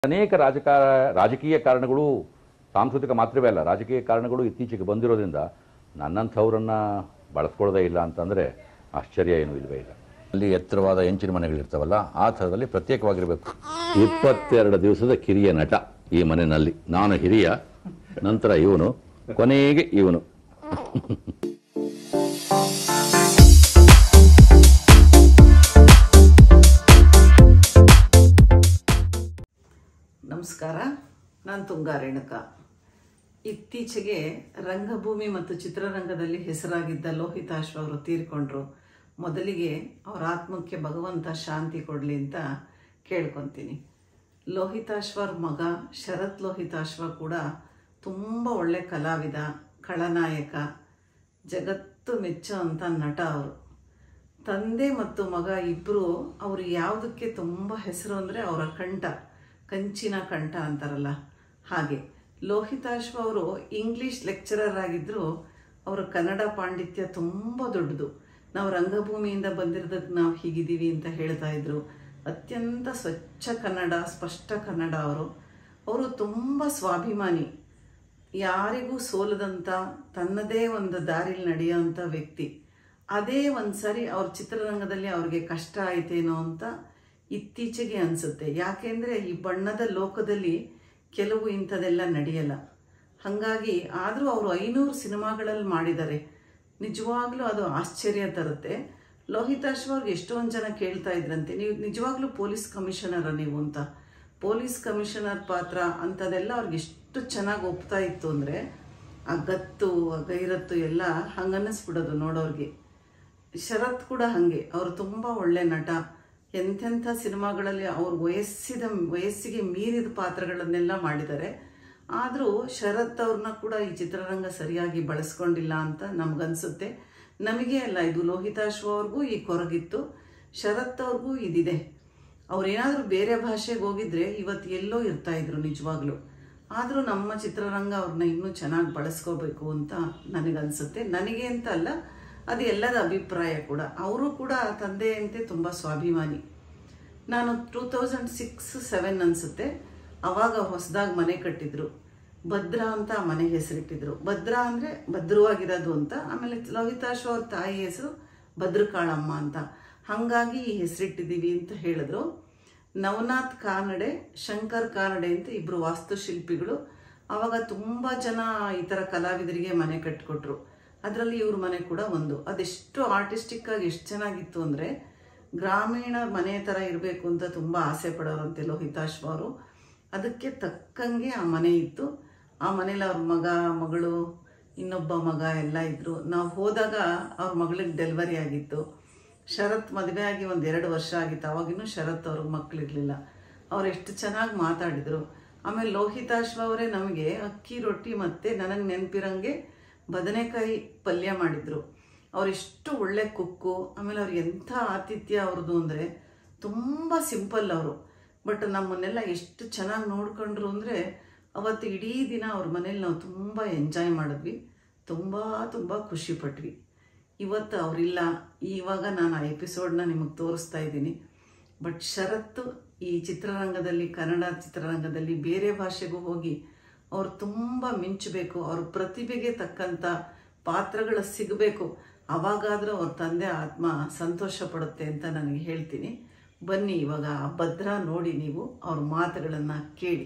ಅನೇಕ ರಾಜಕಾರ ರಾಜಕೀಯ ಕಾರಣಗಳು ಸಾಂಸ್ಕೃತಿಕ ಮಾತ್ರವೇ ಅಲ್ಲ ರಾಜಕೀಯ ಕಾರಣಗಳು ಇತ್ತೀಚೆಗೆ ಬಂದಿರೋದ್ರಿಂದ ನನ್ನಂಥವ್ರನ್ನ ಬಳಸ್ಕೊಳ್ಳೋದೇ ಇಲ್ಲ ಅಂತಂದರೆ ಆಶ್ಚರ್ಯ ಏನೂ ಇಲ್ಲವೇ ಇಲ್ಲ ಅಲ್ಲಿ ಎತ್ತರವಾದ ಹೆಂಚಿನ ಮನೆಗಳಿರ್ತಾವಲ್ಲ ಆ ಥರದಲ್ಲಿ ಪ್ರತ್ಯೇಕವಾಗಿರಬೇಕು ಇಪ್ಪತ್ತೆರಡು ದಿವಸದ ಕಿರಿಯ ನಟ ಈ ಮನೆಯಲ್ಲಿ ನಾನು ಹಿರಿಯ ನಂತರ ಇವನು ಕೊನೆಗೆ ಇವನು ನಮಸ್ಕಾರ ನಾನು ತುಂಗಾ ರೇಣುಕ ಇತ್ತೀಚೆಗೆ ರಂಗಭೂಮಿ ಮತ್ತು ಚಿತ್ರರಂಗದಲ್ಲಿ ಹೆಸರಾಗಿದ್ದ ಲೋಹಿತಾಶ್ವ ಅವರು ತೀರ್ಕೊಂಡ್ರು ಮೊದಲಿಗೆ ಅವರ ಆತ್ಮಕ್ಕೆ ಭಗವಂತ ಶಾಂತಿ ಕೊಡಲಿ ಅಂತ ಕೇಳ್ಕೊತೀನಿ ಲೋಹಿತಾಶ್ವರ್ ಮಗ ಶರತ್ ಲೋಹಿತಾಶ್ವ ಕೂಡ ತುಂಬ ಒಳ್ಳೆ ಕಲಾವಿದ ಖಳನಾಯಕ ಜಗತ್ತು ಮೆಚ್ಚೋ ಅಂಥ ನಟ ಅವರು ತಂದೆ ಮತ್ತು ಮಗ ಇಬ್ಬರು ಅವರು ಯಾವುದಕ್ಕೆ ತುಂಬ ಹೆಸರು ಅಂದರೆ ಅವರ ಕಂಠ ಕಂಚಿನ ಕಂಠ ಅಂತಾರಲ್ಲ ಹಾಗೆ ಲೋಹಿತಾಶ್ವ ಅವರು ಇಂಗ್ಲಿಷ್ ಲೆಕ್ಚರರ್ ಆಗಿದ್ದರು ಅವರ ಕನ್ನಡ ಪಾಂಡಿತ್ಯ ತುಂಬ ದೊಡ್ಡದು ನಾವು ರಂಗಭೂಮಿಯಿಂದ ಬಂದಿರೋದಕ್ಕೆ ನಾವು ಹೀಗಿದ್ದೀವಿ ಅಂತ ಹೇಳ್ತಾ ಇದ್ರು ಅತ್ಯಂತ ಸ್ವಚ್ಛ ಕನ್ನಡ ಸ್ಪಷ್ಟ ಕನ್ನಡ ಅವರು ಅವರು ತುಂಬ ಸ್ವಾಭಿಮಾನಿ ಯಾರಿಗೂ ಸೋಲದಂಥ ತನ್ನದೇ ಒಂದು ದಾರಿಲಿ ನಡೆಯೋಂಥ ವ್ಯಕ್ತಿ ಅದೇ ಒಂದು ಸರಿ ಅವ್ರ ಚಿತ್ರರಂಗದಲ್ಲಿ ಅವ್ರಿಗೆ ಕಷ್ಟ ಆಯ್ತೇನೋ ಅಂತ ಇತ್ತೀಚೆಗೆ ಅನಿಸುತ್ತೆ ಯಾಕೆಂದರೆ ಈ ಬಣ್ಣದ ಲೋಕದಲ್ಲಿ ಕೆಲವು ಇಂಥದೆಲ್ಲ ನಡೆಯಲ್ಲ ಹಾಗಾಗಿ ಆದರೂ ಅವರು ಐನೂರು ಸಿನಿಮಾಗಳಲ್ಲಿ ಮಾಡಿದ್ದಾರೆ ನಿಜವಾಗ್ಲೂ ಅದು ಆಶ್ಚರ್ಯ ತರುತ್ತೆ ಲೋಹಿತಾಶ್ವ ಅವ್ರಿಗೆ ಎಷ್ಟೊಂದು ಜನ ಕೇಳ್ತಾ ಇದ್ರಂತೆ ನೀವು ನಿಜವಾಗ್ಲೂ ಪೊಲೀಸ್ ಕಮಿಷನರ ನೀವು ಅಂತ ಪೊಲೀಸ್ ಕಮಿಷನರ್ ಪಾತ್ರ ಅಂಥದ್ದೆಲ್ಲ ಅವ್ರಿಗೆ ಎಷ್ಟು ಚೆನ್ನಾಗಿ ಒಪ್ತಾ ಇತ್ತು ಅಂದರೆ ಆ ಗತ್ತು ಆ ಗೈರತ್ತು ಎಲ್ಲ ಹಂಗನ್ನಿಸ್ಬಿಡೋದು ನೋಡೋರಿಗೆ ಶರತ್ ಕೂಡ ಹಾಗೆ ಅವರು ತುಂಬ ಒಳ್ಳೆ ನಟ ಎಂತೆಂಥ ಸಿನಿಮಾಗಳಲ್ಲಿ ಅವ್ರ ವಯಸ್ಸಿದ ವಯಸ್ಸಿಗೆ ಮೀರಿದ ಪಾತ್ರಗಳನ್ನೆಲ್ಲ ಮಾಡಿದ್ದಾರೆ ಆದರೂ ಶರತ್ ಅವ್ರನ್ನ ಕೂಡ ಈ ಚಿತ್ರರಂಗ ಸರಿಯಾಗಿ ಬಳಸ್ಕೊಂಡಿಲ್ಲ ಅಂತ ನಮಗನ್ಸುತ್ತೆ ನಮಗೆ ಅಲ್ಲ ಇದು ಲೋಹಿತಾಶ್ವ ಅವ್ರಿಗೂ ಈ ಕೊರಗಿತ್ತು ಶರತ್ ಅವ್ರಿಗೂ ಇದಿದೆ ಅವ್ರೇನಾದರೂ ಬೇರೆ ಭಾಷೆಗೆ ಹೋಗಿದ್ರೆ ಇವತ್ತು ಎಲ್ಲೋ ಇರ್ತಾ ಇದ್ರು ನಿಜವಾಗ್ಲೂ ಆದರೂ ನಮ್ಮ ಚಿತ್ರರಂಗ ಅವ್ರನ್ನ ಇನ್ನೂ ಚೆನ್ನಾಗಿ ಬಳಸ್ಕೋಬೇಕು ಅಂತ ನನಗನ್ಸುತ್ತೆ ನನಗೆ ಅಂತ ಅಲ್ಲ ಅದು ಎಲ್ಲರ ಅಭಿಪ್ರಾಯ ಕೂಡ ಅವರು ಕೂಡ ತಂದೆಯಂತೆ ತುಂಬ ಸ್ವಾಭಿಮಾನಿ ನಾನು ಟೂ ತೌಸಂಡ್ ಸಿಕ್ಸ್ ಸೆವೆನ್ ಅನಿಸುತ್ತೆ ಅವಾಗ ಹೊಸದಾಗಿ ಮನೆ ಕಟ್ಟಿದ್ರು ಭದ್ರಾ ಅಂತ ಆ ಮನೆಗೆ ಹೆಸರಿಟ್ಟಿದ್ರು ಭದ್ರಾ ಅಂದರೆ ಭದ್ರವಾಗಿರೋದು ಅಂತ ಆಮೇಲೆ ಲವಿತಾಶ್ವ ಅವ್ರ ತಾಯಿ ಹೆಸರು ಭದ್ರಕಾಳಮ್ಮ ಅಂತ ಹಾಗಾಗಿ ಈ ಹೆಸರಿಟ್ಟಿದ್ದೀವಿ ಅಂತ ಹೇಳಿದ್ರು ನವನಾಥ್ ಕಾನಡೆ ಶಂಕರ್ ಕಾನಡೆ ಅಂತ ಇಬ್ಬರು ವಾಸ್ತುಶಿಲ್ಪಿಗಳು ಆವಾಗ ತುಂಬ ಜನ ಈ ಥರ ಕಲಾವಿದರಿಗೆ ಮನೆ ಕಟ್ಟಿಕೊಟ್ರು ಅದರಲ್ಲಿ ಇವ್ರ ಮನೆ ಕೂಡ ಒಂದು ಅದೆಷ್ಟು ಆರ್ಟಿಸ್ಟಿಕ್ ಆಗಿ ಎಷ್ಟು ಚೆನ್ನಾಗಿತ್ತು ಅಂದರೆ ಗ್ರಾಮೀಣ ಮನೆ ಥರ ಇರಬೇಕು ಅಂತ ತುಂಬ ಆಸೆ ಪಡೋರಂತೆ ಲೋಹಿತಾಶ್ವ ಅವರು ಅದಕ್ಕೆ ತಕ್ಕಂಗೆ ಆ ಮನೆ ಇತ್ತು ಆ ಮನೇಲಿ ಅವ್ರ ಮಗ ಮಗಳು ಇನ್ನೊಬ್ಬ ಮಗ ಎಲ್ಲ ಇದ್ದರು ನಾವು ಹೋದಾಗ ಅವ್ರ ಮಗಳಿಗೆ ಡೆಲಿವರಿ ಆಗಿತ್ತು ಶರತ್ ಮದುವೆ ಆಗಿ ಒಂದು ಎರಡು ವರ್ಷ ಆಗಿತ್ತು ಅವಾಗಿನ್ನೂ ಶರತ್ ಅವ್ರಿಗೆ ಮಕ್ಕಳಿರಲಿಲ್ಲ ಅವ್ರು ಎಷ್ಟು ಚೆನ್ನಾಗಿ ಮಾತಾಡಿದರು ಆಮೇಲೆ ಲೋಹಿತಾಶ್ವ ಅವರೇ ನಮಗೆ ಅಕ್ಕಿ ರೊಟ್ಟಿ ಮತ್ತು ನನಗೆ ನೆನಪಿರಂಗೆ ಬದನೆಕಾಯಿ ಪಲ್ಯ ಮಾಡಿದರು ಅವರೆಷ್ಟು ಒಳ್ಳೆ ಕುಕ್ಕು ಆಮೇಲೆ ಅವ್ರಿಗೆ ಎಂಥ ಆತಿಥ್ಯ ಅವ್ರದ್ದು ಅಂದರೆ ತುಂಬ ಸಿಂಪಲ್ ಅವರು ಬಟ್ ನಮ್ಮನ್ನೆಲ್ಲ ಎಷ್ಟು ಚೆನ್ನಾಗಿ ನೋಡ್ಕೊಂಡ್ರು ಅಂದರೆ ಅವತ್ತು ಇಡೀ ದಿನ ಅವ್ರ ಮನೇಲಿ ನಾವು ತುಂಬ ಎಂಜಾಯ್ ಮಾಡಿದ್ವಿ ತುಂಬ ತುಂಬ ಖುಷಿ ಪಟ್ವಿ ಇವತ್ತು ಅವರಿಲ್ಲ ಇವಾಗ ನಾನು ಆ ಎಪಿಸೋಡ್ನ ನಿಮಗೆ ತೋರಿಸ್ತಾ ಇದ್ದೀನಿ ಬಟ್ ಷರತ್ತು ಈ ಚಿತ್ರರಂಗದಲ್ಲಿ ಕನ್ನಡ ಚಿತ್ರರಂಗದಲ್ಲಿ ಬೇರೆ ಭಾಷೆಗೂ ಹೋಗಿ ಅವ್ರು ತುಂಬ ಮಿಂಚಬೇಕು ಅವ್ರ ಪ್ರತಿಭೆಗೆ ತಕ್ಕಂಥ ಪಾತ್ರಗಳು ಸಿಗಬೇಕು ಅವಾಗಾದರೂ ಅವ್ರ ತಂದೆ ಆತ್ಮ ಸಂತೋಷ ಪಡುತ್ತೆ ಅಂತ ನನಗೆ ಹೇಳ್ತೀನಿ ಬನ್ನಿ ಇವಾಗ ಆ ಭದ್ರಾ ನೋಡಿ ನೀವು ಅವ್ರ ಮಾತುಗಳನ್ನು ಕೇಳಿ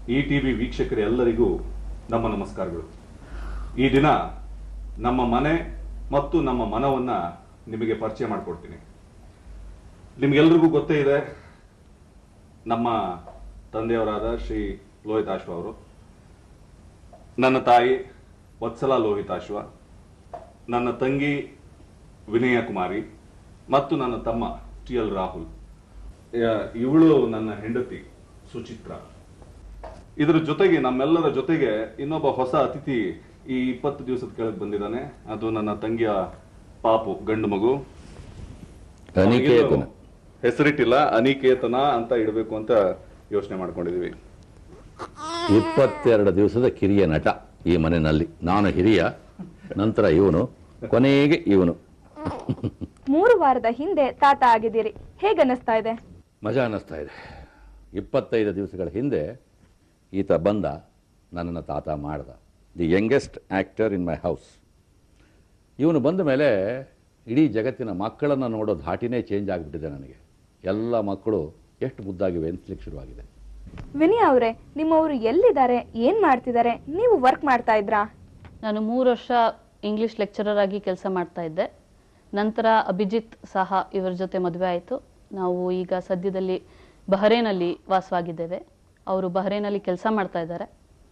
ಈ ಟಿವಿ ವೀಕ್ಷಕರೆಲ್ಲರಿಗೂ ನಮ್ಮ ನಮಸ್ಕಾರಗಳು ಈ ದಿನ ನಮ್ಮ ಮನೆ ಮತ್ತು ನಮ್ಮ ಮನವನ್ನ ನಿಮಗೆ ಪರಿಚಯ ಮಾಡಿಕೊಡ್ತೀನಿ ನಿಮ್ಗೆಲ್ರಿಗೂ ಗೊತ್ತೇ ಇದೆ ನಮ್ಮ ತಂದೆಯವರಾದ ಶ್ರೀ ಲೋಹಿತಾಶ್ವ ಅವರು ನನ್ನ ತಾಯಿ ವತ್ಸಲ ಲೋಹಿತಾಶ್ವ ನನ್ನ ತಂಗಿ ವಿನಯ ಕುಮಾರಿ ಮತ್ತು ನನ್ನ ತಮ್ಮ ಟಿ ಎಲ್ ರಾಹುಲ್ ಯ- ಇವಳು ನನ್ನ ಹೆಂಡತಿ ಸುಚಿತ್ರ ಇದರ ಜೊತೆಗೆ ನಮ್ಮೆಲ್ಲರ ಜೊತೆಗೆ ಇನ್ನೊಬ್ಬ ಹೊಸ ಅತಿಥಿ ಈ ಇಪ್ಪತ್ತು ದಿವಸದ ಕೆಳಗೆ ಬಂದಿದ್ದಾನೆ ಅದು ನನ್ನ ತಂಗಿಯ ಪಾಪು ಗಂಡು ಮಗು ಅನಿಕೇತನ ಅವನಿಗಿನ್ನು ಹೆಸರಿಟ್ಟಿಲ್ಲ ಅನಿಕೇತನ ಅಂತ ಇಡಬೇಕು ಅಂತ ಯೋಚನೆ ಮಾಡ್ಕೊಂಡಿದೀವಿ ಇಪ್ಪತ್ತೆರಡು ದಿವಸದ ಕಿರಿಯ ನಟ ಈ ಮನೆಯಲ್ಲಿ ನಾನು ಹಿರಿಯ ನಂತರ ಇವನು ಕೊನೆಗೆ ಇವನು ಮೂರು ವಾರದ ಹಿಂದೆ ತಾತ ಆಗಿದ್ದೀರಿ ಹೇಗನ್ನಿಸ್ತಾ ಇದೆ ಮಜಾ ಅನ್ನಿಸ್ತಾ ಇದೆ ಇಪ್ಪತ್ತೈದು ದಿವಸಗಳ ಹಿಂದೆ ಈತ ಬಂದ ನನ್ನನ್ನು ತಾತ ಮಾಡ್ದ the youngest actor in my house ಇವನು ಬಂದ ಮೇಲೆ ಇಡೀ ಜಗತ್ತಿನ ಮಕ್ಕಳನ್ನು ನೋಡೋ ಧಾಟಿನೇ ಚೇಂಜ್ ಆಗಿಬಿಟ್ಟಿದೆ ನನಗೆ ಎಲ್ಲ ಮಕ್ಕಳು ಎಷ್ಟು ಮುದ್ದಾಗಿವೆ ಅನ್ಸ್ಲಿಕ್ಕೆ ಶುರುವಾಗಿದೆ ವಿನಯ್ ಅವರೇ ನಿಮ್ಮವರು ಎಲ್ಲಿದ್ದಾರೆ ಏನ್ ಮಾಡ್ತಿದ್ದಾರೆ ನೀವು ವರ್ಕ್ ಮಾಡ್ತಾ ಇದ್ರಾ ನಾನು ಮೂರು ವರ್ಷ ಇಂಗ್ಲಿಷ್ ಲೆಕ್ಚರರ್ ಆಗಿ ಕೆಲಸ ಮಾಡ್ತಾ ಇದ್ದೆ ನಂತರ ಅಭಿಜಿತ್ ಸಹ ಇವರ ಜೊತೆ ಮದುವೆ ಆಯಿತು ನಾವು ಈಗ ಸದ್ಯದಲ್ಲಿ ಬಹರೇನಲ್ಲಿ ವಾಸವಾಗಿದ್ದೇವೆ ಅವರು ಬಹರೇನಲ್ಲಿ ಕೆಲಸ ಮಾಡ್ತಾ ಇದ್ದಾರೆ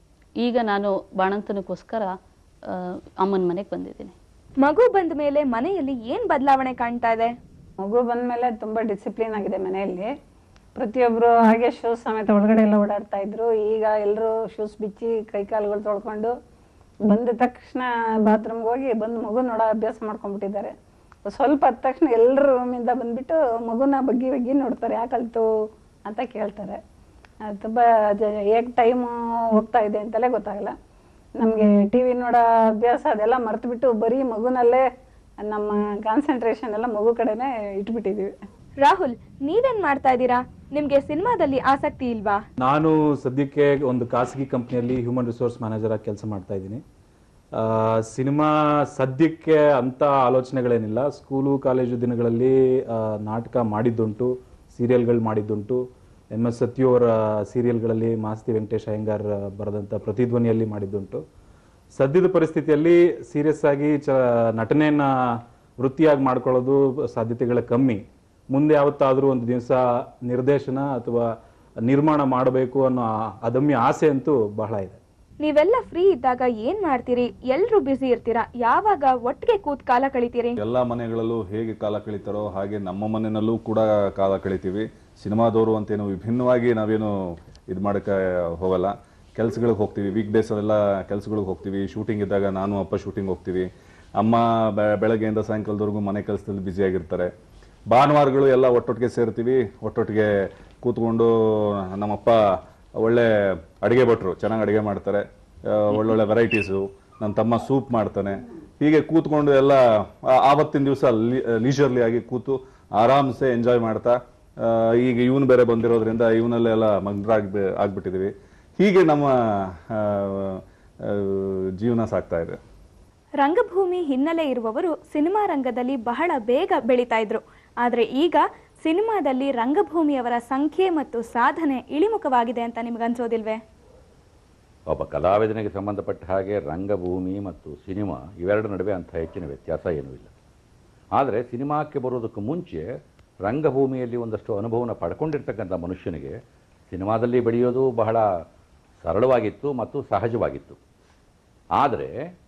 ಈಗ ನಾನು ಬಾಣಂತನಕ್ಕೋಸ್ಕರ ಆ, ಅಮ್ಮನ ಮನೆಗೆ ಬಂದಿದ್ದೀನಿ ಮಗು ಬಂದ ಮೇಲೆ ಮನೆಯಲ್ಲಿ ಏನ್ ಬದಲಾವಣೆ ಕಾಣ್ತಾ ಇದೆ ಮಗು ಬಂದ್ಮೇಲೆ ತುಂಬಾ ಡಿಸಿಪ್ಲಿನ್ ಆಗಿದೆ ಮನೆಯಲ್ಲಿ ಪ್ರತಿಯೊಬ್ರು ಹಾಗೆ ಶೂಸ್ ಸಮೇತ ಒಳಗಡೆ ಎಲ್ಲ ಓಡಾಡ್ತಾ ಇದ್ರು ಈಗ ಎಲ್ಲರೂ ಶೂಸ್ ಬಿಚ್ಚಿ ಕೈ ಕಾಲುಗಳು ತೊಳ್ಕೊಂಡು ಬಂದ ತಕ್ಷಣ ಬಾತ್ರೂಮ್ಗೆ ಹೋಗಿ ಬಂದು ಮಗು ನೋಡೋ ಅಭ್ಯಾಸ ಮಾಡ್ಕೊಂಡ್ಬಿಟ್ಟಿದ್ದಾರೆ ಸ್ವಲ್ಪ ಹತ್ತ ತಕ್ಷಣ ಎಲ್ಲರ ರೂಮಿಂದ ಬಂದ್ಬಿಟ್ಟು ಮಗುನ ಬಗ್ಗಿ ಬಗ್ಗಿ ನೋಡ್ತಾರೆ ಯಾಕೆ ಅಳ್ತು ಅಂತ ಕೇಳ್ತಾರೆ ಅದು ತುಂಬ ಹೇಗೆ ಟೈಮು ಹೋಗ್ತಾ ಇದೆ ಅಂತಲೇ ಗೊತ್ತಾಗಲ್ಲ ನಮಗೆ ಟಿ ವಿ ನೋಡೋ ಅಭ್ಯಾಸ ಅದೆಲ್ಲ ಮರೆತುಬಿಟ್ಟು ಬರೀ ಮಗುನಲ್ಲೇ ನಮ್ಮ ಕಾನ್ಸಂಟ್ರೇಷನ್ ಎಲ್ಲ ಮಗು ಕಡೆನೇ ಇಟ್ಬಿಟ್ಟಿದೀವಿ ರಾಹುಲ್ ನೀವೇನ್ ಮಾಡ್ತಾ ಇದ್ದೀರಾ ನಿಮ್ಗೆ ಸಿನಿಮಾದಲ್ಲಿ ಆಸಕ್ತಿ ಇಲ್ವಾ ನಾನು ಸದ್ಯಕ್ಕೆ ಒಂದು ಖಾಸಗಿ ಕಂಪ್ನಿಯಲ್ಲಿ ಹ್ಯೂಮನ್ ರಿಸೋರ್ಸ್ ಮ್ಯಾನೇಜರ್ ಆಗಿ ಕೆಲಸ ಮಾಡ್ತಾ ಇದ್ದೀನಿ ಆ, ಸಿನಿಮಾ ಸದ್ಯಕ್ಕೆ ಅಂತ ಆಲೋಚನೆಗಳೇನಿಲ್ಲ ಸ್ಕೂಲು ಕಾಲೇಜು ದಿನಗಳಲ್ಲಿ ಆ, ನಾಟಕ ಮಾಡಿದ್ದುಂಟು ಸೀರಿಯಲ್ಗಳು ಮಾಡಿದ್ದುಂಟು ಎಮ್ ಎಸ್ ಸತ್ಯು ಅವರ ಸೀರಿಯಲ್ಗಳಲ್ಲಿ ಮಾಸ್ತಿ ವೆಂಕಟೇಶ್ ಅಯ್ಯಂಗಾರ್ ಬರೆದಂಥ ಪ್ರತಿಧ್ವನಿಯಲ್ಲಿ ಮಾಡಿದ್ದುಂಟು ಸದ್ಯದ ಪರಿಸ್ಥಿತಿಯಲ್ಲಿ ಸೀರಿಯಸ್ ಆಗಿ ಚ ನಟನೆಯನ್ನ ವೃತ್ತಿಯಾಗಿ ಮಾಡ್ಕೊಳ್ಳೋದು ಸಾಧ್ಯತೆಗಳ ಕಮ್ಮಿ ಮುಂದೆ ಯಾವತ್ತಾದರೂ ಒಂದು ದಿವಸ ನಿರ್ದೇಶನ ಅಥವಾ ನಿರ್ಮಾಣ ಮಾಡಬೇಕು ಅನ್ನೋ ಆ ಅದಮ್ಯ ಆಸೆ ಅಂತೂ ಬಹಳ ಇದೆ ನೀವೆಲ್ಲ ಫ್ರೀ ಇದ್ದಾಗ ಏನ್ ಮಾಡ್ತೀರಿ ಎಲ್ರು ಬ್ಯುಸಿ ಇರ್ತೀರಾ ಯಾವಾಗ ಒಟ್ಟಿಗೆ ಕೂತ್ ಕಾಲ ಕಳಿತೀರಿ ಎಲ್ಲ ಮನೆಗಳಲ್ಲೂ ಹೇಗೆ ಕಾಲ ಕಳೀತಾರೋ ಹಾಗೆ ನಮ್ಮ ಮನೆಯಲ್ಲೂ ಕೂಡ ಕಾಲ ಕಳಿತೀವಿ ಸಿನಿಮಾದವರು ಅಂತೇನು ವಿಭಿನ್ನವಾಗಿ ನಾವೇನು ಇದು ಮಾಡೋಕ್ಕೆ ಹೋಗಲ್ಲ ಕೆಲ್ಸಗಳಿಗೆ ಹೋಗ್ತೀವಿ ವೀಕ್ ಡೇಸಲ್ಲೆಲ್ಲ ಕೆಲ್ಸಗಳಿಗೆ ಹೋಗ್ತೀವಿ ಶೂಟಿಂಗ್ ಇದ್ದಾಗ ನಾನು ಅಪ್ಪ ಶೂಟಿಂಗ್ ಹೋಗ್ತೀವಿ ಅಮ್ಮ ಬೆ- ಬೆಳಗ್ಗೆಯಿಂದ ಸಾಯಂಕಾಲದವರೆಗೂ ಮನೆ ಕೆಲಸದಲ್ಲಿ ಬ್ಯುಸಿಯಾಗಿರ್ತಾರೆ ಭಾನುವಾರಗಳು ಎಲ್ಲ ಒಟ್ಟೊಟ್ಟಿಗೆ ಸೇರ್ತೀವಿ ಒಟ್ಟೊಟ್ಟಿಗೆ ಕೂತ್ಕೊಂಡು ನಮ್ಮಪ್ಪ ಒಳ್ಳೆ ಅಡುಗೆ ಭಟ್ರು ಚೆನ್ನಾಗಿ ಅಡುಗೆ ಮಾಡ್ತಾರೆ ಆ, ಒಳ್ಳೊಳ್ಳೆ ವೆರೈಟೀಸು ನನ್ನ ತಮ್ಮ ಸೂಪ್ ಮಾಡ್ತಾನೆ ಹೀಗೆ ಕೂತ್ಕೊಂಡು ಎಲ್ಲ ಆ- ಆವತ್ತಿನ ದಿವಸ ಲೀಜರ್ಲಿ ಆಗಿ ಕೂತು ಆರಾಮ್ಸೆ ಎಂಜಾಯ್ ಮಾಡ್ತಾ ಆ, ಈಗ ಇವನು ಬೇರೆ ಬಂದಿರೋದ್ರಿಂದ ಇವನಲ್ಲೆಲ್ಲ ಮಗ್ನರಾಗಿ ಆಗ್ಬಿಟ್ಟಿದೀವಿ ಹೀಗೆ ನಮ್ಮ ಆ, ಆ, ಜೀವನ ಸಾಗ್ತಾ ಇದೆ ರಂಗಭೂಮಿ ಹಿನ್ನೆಲೆ ಇರುವವರು ಸಿನಿಮಾ ರಂಗದಲ್ಲಿ ಬಹಳ ಬೇಗ ಬೆಳೀತಾ ಇದ್ರು ಆದ್ರೆ ಈಗ ಸಿನಿಮಾದಲ್ಲಿ ರಂಗಭೂಮಿಯವರ ಸಂಖ್ಯೆ ಮತ್ತು ಸಾಧನೆ ಇಳಿಮುಖವಾಗಿದೆ ಅಂತ ನಿಮ್ಗನ್ಸೋದಿಲ್ವೇ ಒಬ್ಬ ಕಲಾವಿದನಿಗೆ ಸಂಬಂಧಪಟ್ಟ ಹಾಗೆ ರಂಗಭೂಮಿ ಮತ್ತು ಸಿನಿಮಾ ಇವೆರಡರ ನಡುವೆ ಅಂಥ ಹೆಚ್ಚಿನ ವ್ಯತ್ಯಾಸ ಏನೂ ಇಲ್ಲ ಆದರೆ ಸಿನಿಮಾಕ್ಕೆ ಬರೋದಕ್ಕೆ ಮುಂಚೆ ರಂಗಭೂಮಿಯಲ್ಲಿ ಒಂದಷ್ಟು ಅನುಭವನ ಪಡ್ಕೊಂಡಿರ್ತಕ್ಕಂಥ ಮನುಷ್ಯನಿಗೆ ಸಿನಿಮಾದಲ್ಲಿ ಬೆಳೆಯೋದು ಬಹಳ ಸರಳವಾಗಿತ್ತು ಮತ್ತು ಸಹಜವಾಗಿತ್ತು ಆದರೆ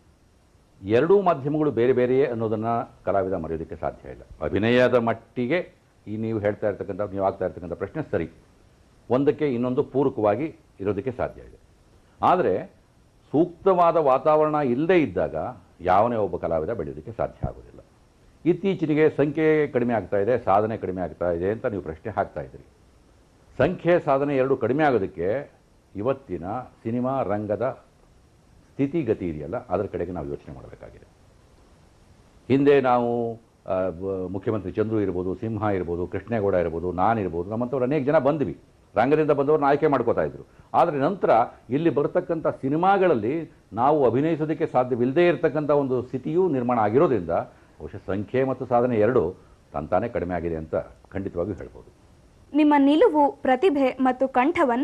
ಎರಡೂ ಮಾಧ್ಯಮಗಳು ಬೇರೆ ಬೇರೆಯೇ ಅನ್ನೋದನ್ನು ಕಲಾವಿದ ಮರೆಯೋದಕ್ಕೆ ಸಾಧ್ಯ ಇಲ್ಲ ಅಭಿನಯದ ಮಟ್ಟಿಗೆ ಈ ನೀವು ಹೇಳ್ತಾ ಇರ್ತಕ್ಕಂಥ ನೀವು ಆಗ್ತಾ ಇರ್ತಕ್ಕಂಥ ಪ್ರಶ್ನೆ ಸರಿ ಒಂದಕ್ಕೆ ಇನ್ನೊಂದು ಪೂರಕವಾಗಿ ಇರೋದಕ್ಕೆ ಸಾಧ್ಯ ಇದೆ ಆದರೆ ಸೂಕ್ತವಾದ ವಾತಾವರಣ ಇಲ್ಲದೇ ಇದ್ದಾಗ ಯಾವನೇ ಒಬ್ಬ ಕಲಾವಿದ ಬೆಳೆಯೋದಕ್ಕೆ ಸಾಧ್ಯ ಆಗೋದಿಲ್ಲ ಇತ್ತೀಚೆಗೆ ಸಂಖ್ಯೆ ಕಡಿಮೆ ಆಗ್ತಾ ಇದೆ ಸಾಧನೆ ಕಡಿಮೆ ಆಗ್ತಾ ಇದೆ ಅಂತ ನೀವು ಪ್ರಶ್ನೆ ಹಾಕ್ತಾ ಇದ್ದೀರಿ ಸಂಖ್ಯೆ ಸಾಧನೆ ಎರಡು ಕಡಿಮೆ ಆಗೋದಕ್ಕೆ ಇವತ್ತಿನ ಸಿನಿಮಾ ರಂಗದ ಸ್ಥಿತಿಗತಿ ಇದೆಯಲ್ಲ ಅದರ ಕಡೆಗೆ ನಾವು ಯೋಚನೆ ಮಾಡಬೇಕಾಗಿದೆ ಹಿಂದೆ ನಾವು ಆ, ಬ- ಮುಖ್ಯಮಂತ್ರಿ ಚಂದ್ರು ಇರ್ಬೋದು ಸಿಂಹ ಇರ್ಬೋದು ಕೃಷ್ಣೇಗೌಡ ಇರ್ಬೋದು ನಾನಿರ್ಬೋದು ನಮ್ಮಂಥವ್ರು ಅನೇಕ ಜನ ಬಂದ್ವಿ ರಂಗದಿಂದ ಬಂದವ್ರನ್ನ ಆಯ್ಕೆ ಮಾಡ್ಕೋತಾ ಇದ್ರು ಆದರೆ ನಂತರ ಇಲ್ಲಿ ಬರ್ತಕ್ಕಂಥ ಸಿನಿಮಾಗಳಲ್ಲಿ ನಾವು ಅಭಿನಯಿಸೋದಕ್ಕೆ ಸಾಧ್ಯವಿಲ್ಲದೇ ಇರತಕ್ಕಂಥ ಒಂದು ಸ್ಥಿತಿಯೂ ನಿರ್ಮಾಣ ಆಗಿರೋದ್ರಿಂದ ಬಹುಶಃ ಸಂಖ್ಯೆ ಮತ್ತು ಸಾಧನೆ ಎರಡು ತಂತಾನೇ ಕಡಿಮೆ ಆಗಿದೆ ಅಂತ ಖಂಡಿತವಾಗಿಯೂ ಹೇಳ್ಬೋದು ನಿಮ್ಮ ನಿಲುವು ಪ್ರತಿಭೆ ಮತ್ತು ಕಂಠವನ್ನ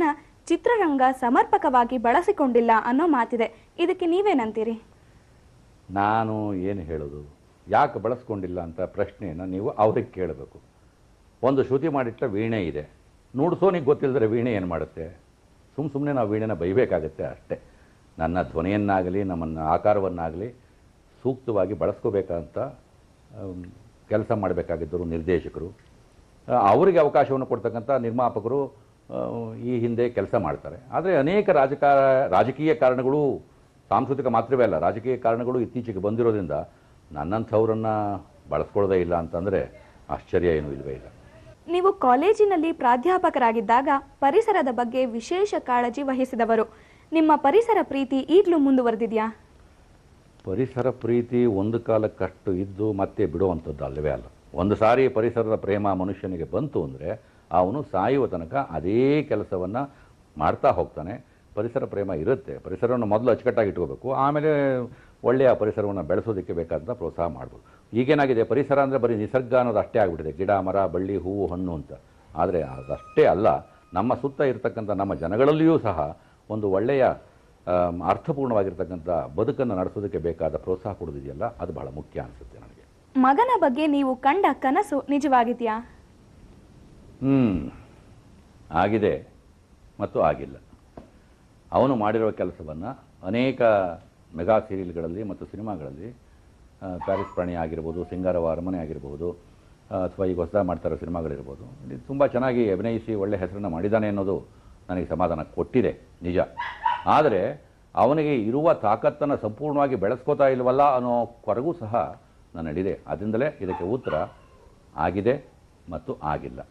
ಚಿತ್ರರಂಗ ಸಮರ್ಪಕವಾಗಿ ಬಳಸಿಕೊಂಡಿಲ್ಲ ಅನ್ನೋ ಮಾತಿದೆ ಇದಕ್ಕೆ ನೀವೇನಂತೀರಿ ನಾನು ಏನು ಹೇಳೋದು ಯಾಕೆ ಬಳಸ್ಕೊಂಡಿಲ್ಲ ಅಂತ ಪ್ರಶ್ನೆಯನ್ನು ನೀವು ಅವ್ರಿಗೆ ಕೇಳಬೇಕು ಒಂದು ಶ್ರುತಿ ಮಾಡಿಟ್ಟ ವೀಣೆ ಇದೆ ನುಡ್ಸೋನಿಗೆ ಗೊತ್ತಿಲ್ಲದ್ರೆ ವೀಣೆ ಏನು ಮಾಡುತ್ತೆ ಸುಮ್ಮ ಸುಮ್ಮನೆ ನಾವು ವೀಣೆನ ಬೈಬೇಕಾಗತ್ತೆ ಅಷ್ಟೇ ನನ್ನ ಧ್ವನಿಯನ್ನಾಗಲಿ ನಮ್ಮನ್ನು ಆಕಾರವನ್ನಾಗಲಿ ಸೂಕ್ತವಾಗಿ ಬಳಸ್ಕೋಬೇಕಂತ ಕೆಲಸ ಮಾಡಬೇಕಾಗಿದ್ದರು ನಿರ್ದೇಶಕರು ಆ, ಅವರಿಗೆ ಅವಕಾಶವನ್ನು ಕೊಡ್ತಕ್ಕಂಥ ನಿರ್ಮಾಪಕರು ಆ, ಈ ಹಿಂದೆ ಕೆಲಸ ಮಾಡ್ತಾರೆ ಆದರೆ ಅನೇಕ ರಾಜಕಾರ ರಾಜಕೀಯ ಕಾರಣಗಳು ಸಾಂಸ್ಕೃತಿಕ ಮಾತ್ರವೇ ಅಲ್ಲ ರಾಜಕೀಯ ಕಾರಣಗಳು ಇತ್ತೀಚೆಗೆ ಬಂದಿರೋದ್ರಿಂದ ನನ್ನಂಥವ್ರನ್ನ ಬಳಸ್ಕೊಳ್ಳೋದೇ ಇಲ್ಲ ಅಂತಂದರೆ ಆಶ್ಚರ್ಯ ಏನೂ ಇಲ್ಲವೇ ಇಲ್ಲ ನೀವು ಕಾಲೇಜಿನಲ್ಲಿ ಪ್ರಾಧ್ಯಾಪಕರಾಗಿದ್ದಾಗ ಪರಿಸರದ ಬಗ್ಗೆ ವಿಶೇಷ ಕಾಳಜಿ ವಹಿಸಿದವರು ನಿಮ್ಮ ಪರಿಸರ ಪ್ರೀತಿ ಈಗಲೂ ಮುಂದುವರೆದಿದೆಯಾ ಪರಿಸರ ಪ್ರೀತಿ ಒಂದು ಕಾಲಕ್ಕಷ್ಟು ಇದ್ದು ಮತ್ತೆ ಬಿಡುವಂಥದ್ದು ಅಲ್ಲವೇ ಅಲ್ಲ ಒಂದು ಸಾರಿ ಪರಿಸರದ ಪ್ರೇಮ ಮನುಷ್ಯನಿಗೆ ಬಂತು ಅಂದರೆ ಅವನು ಸಾಯುವ ತನಕ ಅದೇ ಕೆಲಸವನ್ನು ಮಾಡ್ತಾ ಹೋಗ್ತಾನೆ ಪರಿಸರ ಪ್ರೇಮ ಇರುತ್ತೆ ಪರಿಸರವನ್ನು ಮೊದಲು ಅಚ್ಚುಕಟ್ಟಾಗಿ ಇಟ್ಕೋಬೇಕು ಆಮೇಲೆ ಒಳ್ಳೆಯ ಪರಿಸರವನ್ನು ಬೆಳೆಸೋದಕ್ಕೆ ಬೇಕಾದಂಥ ಪ್ರೋತ್ಸಾಹ ಮಾಡ್ಬೋದು ಈಗೇನಾಗಿದೆ ಪರಿಸರ ಅಂದರೆ ಬರೀ ನಿಸರ್ಗ ಅನ್ನೋದು ಅಷ್ಟೇ ಆಗಿಬಿಟ್ಟಿದೆ ಗಿಡ ಮರ ಬಳ್ಳಿ ಹೂವು ಹಣ್ಣು ಅಂತ ಆದರೆ ಅದಷ್ಟೇ ಅಲ್ಲ ನಮ್ಮ ಸುತ್ತ ಇರತಕ್ಕಂಥ ನಮ್ಮ ಜನಗಳಲ್ಲಿಯೂ ಸಹ ಒಂದು ಒಳ್ಳೆಯ ಆಮ್, ಅರ್ಥಪೂರ್ಣವಾಗಿರ್ತಕ್ಕಂಥ ಬದುಕನ್ನು ನಡೆಸೋದಕ್ಕೆ ಬೇಕಾದ ಪ್ರೋತ್ಸಾಹ ಕೊಡೋದಿದೆಯಲ್ಲ ಅದು ಬಹಳ ಮುಖ್ಯ ಅನಿಸುತ್ತೆ ನನಗೆ ಮಗನ ಬಗ್ಗೆ ನೀವು ಕಂಡ ಕನಸು ನಿಜವಾಗಿದೆಯಾ ಹ್ಞೂ ಆಗಿದೆ ಮತ್ತು ಆಗಿಲ್ಲ ಅವನು ಮಾಡಿರೋ ಕೆಲಸವನ್ನು ಅನೇಕ ಮೆಗಾ ಸೀರಿಯಲ್ಗಳಲ್ಲಿ ಮತ್ತು ಸಿನಿಮಾಗಳಲ್ಲಿ ಆ, ಪ್ಯಾರಿಸ್ ಪ್ರಾಣಿ ಆಗಿರ್ಬೋದು ಸಿಂಗಾರವ ಅರಮನೆ ಆಗಿರ್ಬೋದು ಆ, ಅಥವಾ ಈಗ ಹೊಸದಾಗಿ ಮಾಡ್ತಾ ಇರೋ ಸಿನಿಮಾಗಳಿರ್ಬೋದು ಇಲ್ಲಿ ತುಂಬ ಚೆನ್ನಾಗಿ ಅಭಿನಯಿಸಿ ಒಳ್ಳೆ ಹೆಸರನ್ನು ಮಾಡಿದ್ದಾನೆ ಅನ್ನೋದು ನನಗೆ ಸಮಾಧಾನ ಕೊಟ್ಟಿದೆ ನಿಜ ಆದರೆ ಅವನಿಗೆ ಇರುವ ತಾಕತ್ತನ್ನು ಸಂಪೂರ್ಣವಾಗಿ ಬೆಳೆಸ್ಕೋತಾ ಇಲ್ವಲ್ಲ ಅನ್ನೋ ಕೊರಗೂ ಸಹ ನನ್ನಲ್ಲಿದೆ ಅದರಿಂದಲೇ ಇದಕ್ಕೆ ಉತ್ತರ ಆಗಿದೆ ಮತ್ತು ಆಗಿಲ್ಲ